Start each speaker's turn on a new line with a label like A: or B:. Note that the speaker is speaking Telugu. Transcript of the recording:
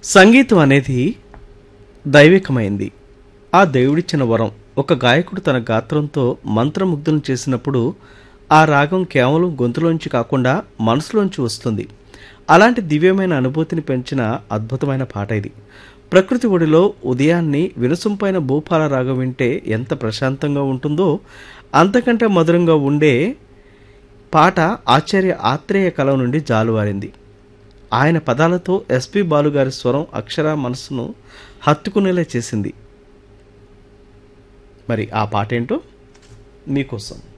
A: సంగీతం అనేది దైవికమైంది ఆ దేవుడిచ్చిన వరం ఒక గాయకుడు తన గాత్రంతో మంత్రముగ్ధులను చేసినప్పుడు ఆ రాగం కేవలం గొంతులోంచి కాకుండా మనసులోంచి వస్తుంది అలాంటి దివ్యమైన అనుభూతిని పెంచిన అద్భుతమైన పాట ఇది ప్రకృతి ఒడిలో ఉదయాన్ని వినసొంపైన భూపాల రాగం వింటే ఎంత ప్రశాంతంగా ఉంటుందో అంతకంటే మధురంగా ఉండే పాట ఆచార్య ఆత్రేయ కలం నుండి జాలువారింది ఆయన పదాలతో ఎస్పి బాలుగారి స్వరం అక్షర మనసును హత్తుకునేలా చేసింది మరి ఆ పాట ఏంటో మీకోసం